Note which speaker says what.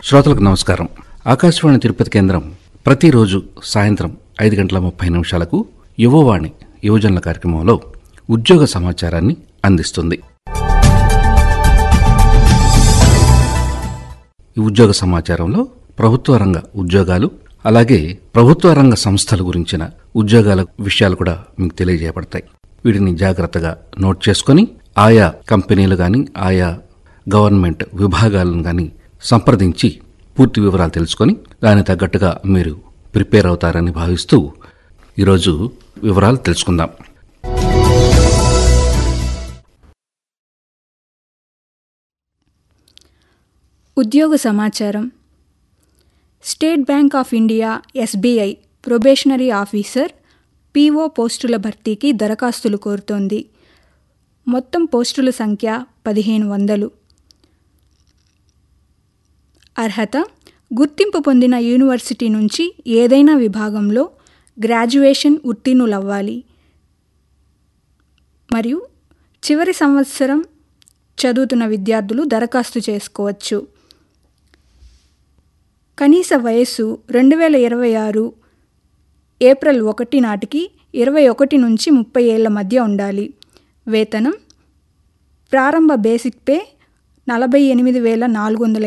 Speaker 1: శ్రోతలకు నమస్కారం ఆకాశవాణి తిరుపతి కేంద్రం ప్రతిరోజు సాయంత్రం ఐదు గంటల ముప్పై నిమిషాలకు యువవాణి యువజనుల కార్యక్రమంలో ఉద్యోగ సమాచారాన్ని అందిస్తుంది ఈ ఉద్యోగ సమాచారంలో ప్రభుత్వ రంగ ఉద్యోగాలు అలాగే ప్రభుత్వ రంగ సంస్థల గురించిన ఉద్యోగాల విషయాలు కూడా మీకు తెలియజేయబడతాయి వీటిని జాగ్రత్తగా నోట్ చేసుకొని ఆయా కంపెనీలు కానీ ఆయా గవర్నమెంట్ విభాగాలను కానీ సంప్రదించి పూర్తి వివరాలు తెలుసుకొని దానికి తగ్గట్టుగా మీరు ప్రిపేర్ అవుతారని భావిస్తూ ఈరోజు వివరాలు తెలుసుకుందాం
Speaker 2: ఉద్యోగ సమాచారం State Bank of India SBI probationary officer PO పోస్టుల భర్తీకి దరఖాస్తులు కోరుతోంది మొత్తం పోస్టుల సంఖ్య పదిహేను వందలు అర్హత గుర్తింపు పొందిన యూనివర్సిటీ నుంచి ఏదైనా విభాగంలో గ్రాడ్యుయేషన్ ఉత్తీర్ణులవ్వాలి మరియు చివరి సంవత్సరం చదువుతున్న విద్యార్థులు దరఖాస్తు చేసుకోవచ్చు కనీస వయస్సు రెండు వేల ఇరవై ఆరు ఏప్రిల్ ఒకటి నాటికి ఇరవై ఒకటి నుంచి ముప్పై ఏళ్ల మధ్య ఉండాలి వేతనం ప్రారంభ బేసిక్ పే నలభై ఎనిమిది వేల నాలుగు వందల